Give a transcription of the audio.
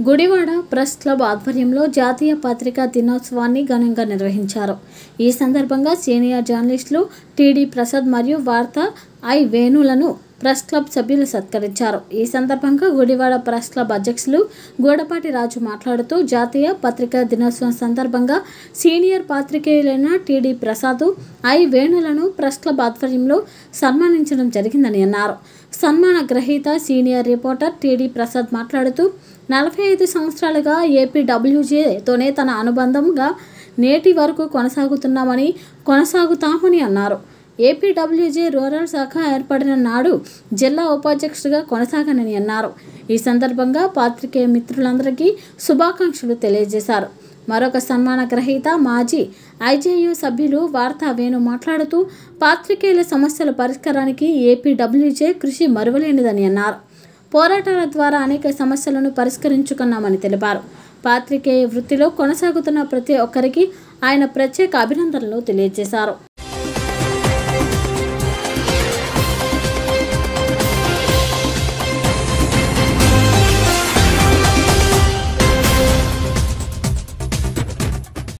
Gudivada press club ఆధ్వర్యంలో జాతీయ పత్రికా దినోత్సవాన్ని ఘనంగా నిర్వహించారు ఈ సందర్భంగా సీనియర్ జర్నలిస్టులు టీడీ ప్రసాద్ మరియు వార్త ఐ వేణులను ప్రెస్ క్లబ్ సభ్యులు సత్కరించారు ఈ సందర్భంగా గుడివాడ ప్రెస్ క్లబ్ అధ్యక్షులు గూడపాటి రాజు మాట్లాడుతూ జాతీయ పత్రికా దినోత్సవం సందర్భంగా సీనియర్ పాత్రికేయులైన టీడీ ప్రసాద్ ఐ వేణులను ప్రెస్ క్లబ్ ఆధ్వర్యంలో సన్మానించడం జరిగిందని అన్నారు సన్మాన గ్రహీత సీనియర్ రిపోర్టర్ టీడీ ప్రసాద్ మాట్లాడుతూ నలభై ఐదు సంవత్సరాలుగా ఏపీడబ్ల్యూజేతోనే తన అనుబంధంగా నేటి వరకు కొనసాగుతున్నామని కొనసాగుతామని అన్నారు ఏపీడబ్ల్యూజే రూరల్ శాఖ ఏర్పడిన నాడు జిల్లా ఉపాధ్యక్షుడిగా కొనసాగనని అన్నారు ఈ సందర్భంగా పాత్రికేయ మిత్రులందరికీ శుభాకాంక్షలు తెలియజేశారు మరొక సన్మాన గ్రహీత మాజీ ఐజేయు సభ్యులు వార్తా వేణు మాట్లాడుతూ పాత్రికేయుల సమస్యల పరిష్కారానికి ఏపీడబ్ల్యూజే కృషి మరువలేనిదని అన్నారు పోరాటాల ద్వారా అనేక సమస్యలను పరిష్కరించుకున్నామని తెలిపారు పాత్రికేయ వృత్తిలో కొనసాగుతున్న ప్రతి ఒక్కరికి ఆయన ప్రత్యేక అభినందనలు తెలియజేశారు